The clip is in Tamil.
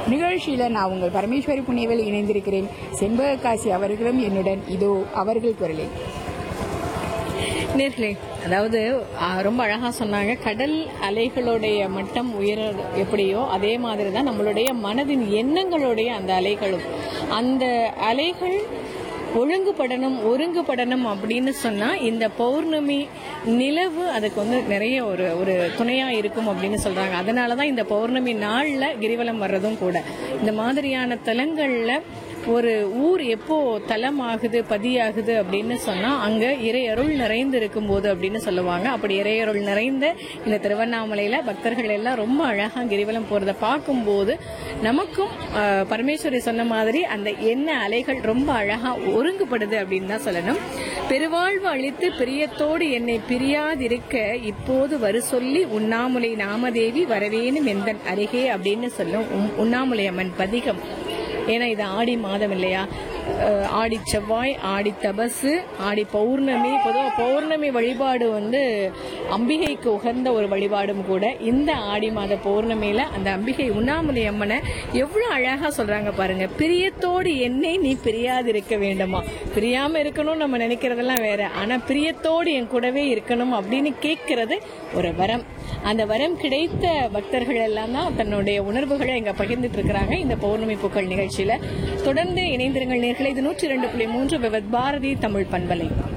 நிகழ்ச்சியில நான் உங்கள் பரமேஸ்வரி புண்ணியவில் இணைந்திருக்கிறேன் செண்பக காசி அவர்களும் என்னுடன் இதோ அவர்கள் குரலில் நேர்களே அதாவது ஆ, ரொம்ப அழகா சொன்னாங்க கடல் அலைகளுடைய மட்டம் உயர எப்படியோ அதே மாதிரி தான் நம்மளுடைய மனதின் எண்ணங்களுடைய அந்த அலைகளும் அந்த அலைகள் ஒழுங்குபடணும் ஒருங்குபடணும் அப்படின்னு சொன்னா இந்த பௌர்ணமி நிலவு அதுக்கு வந்து நிறைய ஒரு ஒரு துணையா இருக்கும் அப்படின்னு சொல்றாங்க அதனாலதான் இந்த பௌர்ணமி நாள்ல கிரிவலம் வர்றதும் கூட இந்த மாதிரியான தலங்கள்ல ஒரு ஊர் எப்போ தலமாகுது பதியாகுது அப்படின்னு சொன்னா அங்க இறையருள் நிறைந்து இருக்கும்போது அப்படின்னு சொல்லுவாங்க அப்படி இறையருள் நிறைந்த இந்த திருவண்ணாமலையில பக்தர்கள் எல்லாம் ரொம்ப அழகா கிரிவலம் போறத பார்க்கும்போது நமக்கும் ஆஹ், பரமேஸ்வரி சொன்ன மாதிரி அந்த எண்ண அலைகள் ரொம்ப அழகா ஒருங்குபடுது அப்படின்னு தான் சொல்லணும் பெருவாழ்வு அளித்து பிரியத்தோடு என்னை பிரியாதிருக்க இப்போது வரு சொல்லி உண்ணாமுலை நாமதேவி வரவேணும் எந்தன் அருகே அப்படின்னு சொல்லும் உம்- உண்ணாமுலை அம்மன் பதிகம் ஏன்னா இது ஆடி மாதம் இல்லையா அஹ் ஆடி செவ்வாய் ஆடி தபசு ஆடி பௌர்ணமி பொதுவாக பௌர்ணமி வழிபாடு வந்து அம்பிகைக்கு உகந்த ஒரு வழிபாடும் கூட இந்த ஆடி மாத பௌர்ணமியில அந்த அம்பிகை உண்ணாமலை அம்மனை எவ்வளவு அழகா சொல்றாங்க பாருங்க பிரியத்தோடு என்னை நீ பிரியாதிருக்க வேண்டுமா பிரியாம இருக்கணும் நம்ம நினைக்கிறதெல்லாம் வேற ஆனா பிரியத்தோடு என் கூடவே இருக்கணும் அப்படின்னு கேட்கறது ஒரு வரம் அந்த வரம் கிடைத்த பக்தர்கள் எல்லாம் தான் தன்னுடைய உணர்வுகளை இங்க பகிர்ந்துட்டு இருக்கிறாங்க இந்த பௌர்ணமி பூக்கள் நிகழ்ச்சியில தொடர்ந்து இணைந்திருங்கள் நேர்களை இது நூற்றி இரண்டு புள்ளி மூன்று விவத் பாரதி தமிழ் பண்பலை